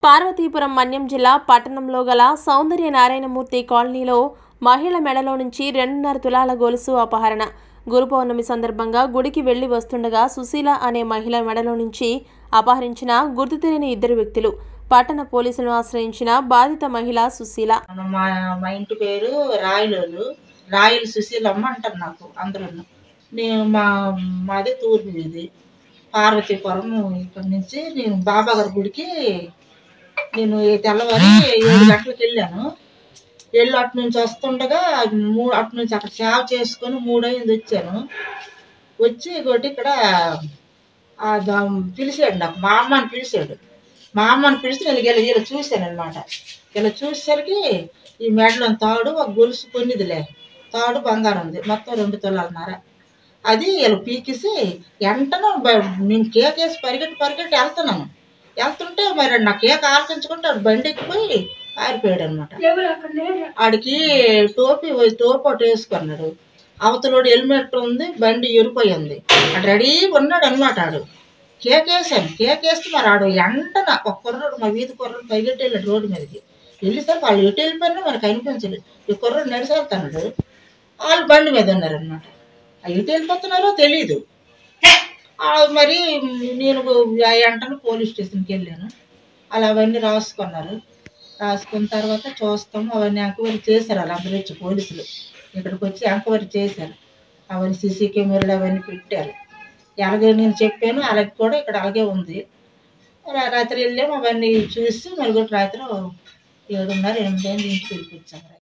పార్వతీపురం మన్యం జిల్లా పట్టణంలో గల సౌందర్య నారాయణమూర్తి కాలనీలో మహిళ మెడలో నుంచి రెండున్నర తులాల గొలుసు అపహరణ గురు పౌర్ణమి సందర్భంగా గుడికి వెళ్లి వస్తుండగా సుశీల అనే మహిళ మెడలో నుంచి అపహరించిన గుర్తు తెలియని ఇద్దరు వ్యక్తులు పట్టణ పోలీసులను ఆశ్రయించిన బాధిత మహిళ సుశీల మా మా ఇంటి పేరు రాయలోలు రాయలు సుశీలమ్మ అంటారు నాకు అందరూ నేను మా మాది తూర్పు ఇది పార్వతీపురం ఇక్కడి నుంచి నేను బాబా గారి గుడికి నేను ఈ తెల్లవారి ఏడు గంటలకు వెళ్ళాను వెళ్ళి అటు నుంచి వస్తుండగా మూడు అటు నుంచి అక్కడ సేవ చేసుకొని మూడు అయింది వచ్చాను వచ్చి ఒకటి ఇక్కడ ఆ దా- పిలిచాడు నాకు మా అమ్మని పిలిచాడు మా అమ్మని పిలిచి నేను ఇలా ఇలా చూశాను అనమాట ఇలా చూసేసరికి ఈ మెడలో తాడు ఒక గొలుసు కొన్నిదిలే తాడు బంగారం ఉంది మొత్తం రెండు తులాలన్నర అది ఇలా పీకేసి వెంటనే బ- నేను కేక్ వేసి పరిగెట్టి పరిగెట్టి వెళ్తున్నాను వెళ్తుంటే మరి నా కేక్ ఆలకించుకుంటే ఆడు బండి ఎక్కిపోయి పారిపోయాడు అనమాట ఆడికి టోపీ టోపీ ఒకటి వేసుకున్నాడు అవతలోడు హెల్మెట్ ఉంది బండి ఎరిపోయి ఉంది ఆడు రెడీ ఉన్నాడు అనమాట ఆడు కేక్ వేసాను కేక్ వేస్తే మరి ఆడు ఎంటన ఒక కుర్రాడు మా వీధి కుర్రాడు పరిగెట్టి వెళ్ళాడు రోడ్డు మీదకి వెళ్ళేసరికి వాళ్ళు ఎటు వెళ్ళిపోయినా మనకు కనిపించలేదు ఈ కుర్రాడు నడిచి వెళ్తున్నాడు వాళ్ళు బండి మీద ఉన్నారనమాట ఎటు వెళ్ళిపోతున్నారో తెలీదు ఆ మరి నేను వెంటనే పోలీస్ స్టేషన్కి వెళ్ళాను అలా అవన్నీ రాసుకున్నారు రాసుకున్న తర్వాత చూస్తాము అవన్నీ ఎంక్వైరీ చేశారు వాళ్ళందరూ వచ్చి పోలీసులు ఇక్కడికి వచ్చి ఎంక్వైరీ చేశారు అవన్నీ సీసీ కెమెరాలు అవన్నీ పెట్టారు అలాగే నేను చెప్పాను అలాగే కూడా ఇక్కడ అలాగే ఉంది రా- రాత్రి వెళ్ళాము అవన్నీ చూసి మరి కూడా రాత్రి ఏడున్నర ఎనిమిది అయింది ఇంటికి వెళ్ళిపించాము